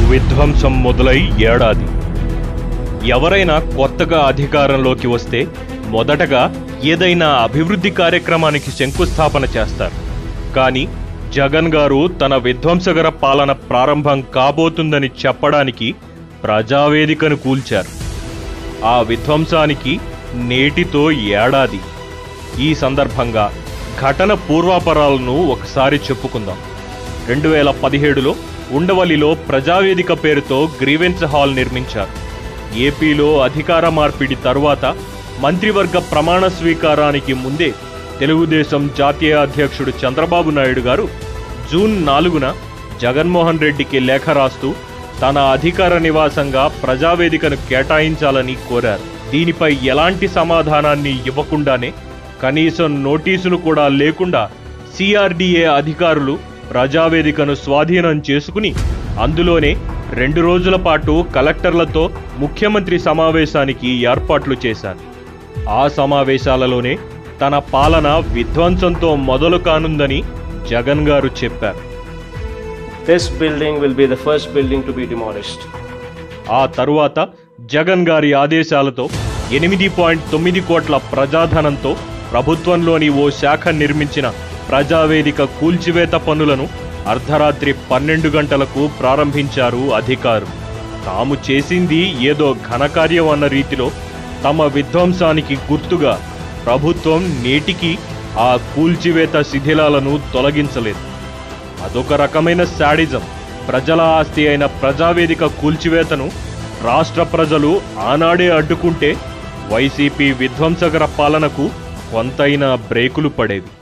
విధ్వంసం మొదలై ఏడాది ఎవరైనా కొత్తగా అధికారంలోకి వస్తే మొదటగా ఏదైనా అభివృద్ధి కార్యక్రమానికి శంకుస్థాపన చేస్తారు కానీ జగన్ గారు తన విధ్వంసకర పాలన ప్రారంభం కాబోతుందని చెప్పడానికి ప్రజావేదికను కూల్చారు ఆ విధ్వంసానికి నేటితో ఏడాది ఈ సందర్భంగా ఘటన పూర్వాపరాలను ఒకసారి చెప్పుకుందాం రెండు వేల పదిహేడులో ఉండవల్లిలో ప్రజావేదిక పేరుతో గ్రీవెన్స్ హాల్ నిర్మించారు ఏపీలో అధికార మార్పిడి తరువాత మంత్రివర్గ ప్రమాణ స్వీకారానికి ముందే తెలుగుదేశం జాతీయ అధ్యక్షుడు చంద్రబాబు నాయుడు గారు జూన్ నాలుగున జగన్మోహన్ రెడ్డికి లేఖ రాస్తూ తన అధికార నివాసంగా ప్రజావేదికను కేటాయించాలని కోరారు దీనిపై ఎలాంటి సమాధానాన్ని ఇవ్వకుండానే కనీసం నోటీసులు కూడా లేకుండా సిఆర్డీఏ అధికారులు ప్రజావేదికను స్వాధీనం చేసుకుని అందులోనే రెండు రోజుల పాటు కలెక్టర్లతో ముఖ్యమంత్రి సమావేశానికి ఏర్పాట్లు చేశారు ఆ సమావేశాలలోనే తన పాలన విధ్వంసంతో మొదలు కానుందని జగన్ గారు చెప్పారు This building will be the first building to be demolished. ఆ తరువాత జగన్ గారి ఆదేశాలతో ఎనిమిది పాయింట్ తొమ్మిది కోట్ల ప్రజాధనంతో ప్రభుత్వంలోని ఓ శాఖ నిర్మించిన ప్రజావేదిక కూల్చివేత పనులను అర్ధరాత్రి పన్నెండు గంటలకు ప్రారంభించారు అధికారులు తాము చేసింది ఏదో ఘనకార్యం అన్న రీతిలో తమ విధ్వంసానికి గుర్తుగా ప్రభుత్వం నేటికి ఆ కూల్చివేత శిథిలాలను తొలగించలేదు అదొక రకమైన శాడిజం ప్రజల ఆస్తి అయిన ప్రజావేదిక కూల్చివేతను రాష్ట్ర ప్రజలు ఆనాడే అడ్డుకుంటే వైసీపీ విధ్వంసకర పాలనకు కొంతైనా బ్రేకులు పడేవి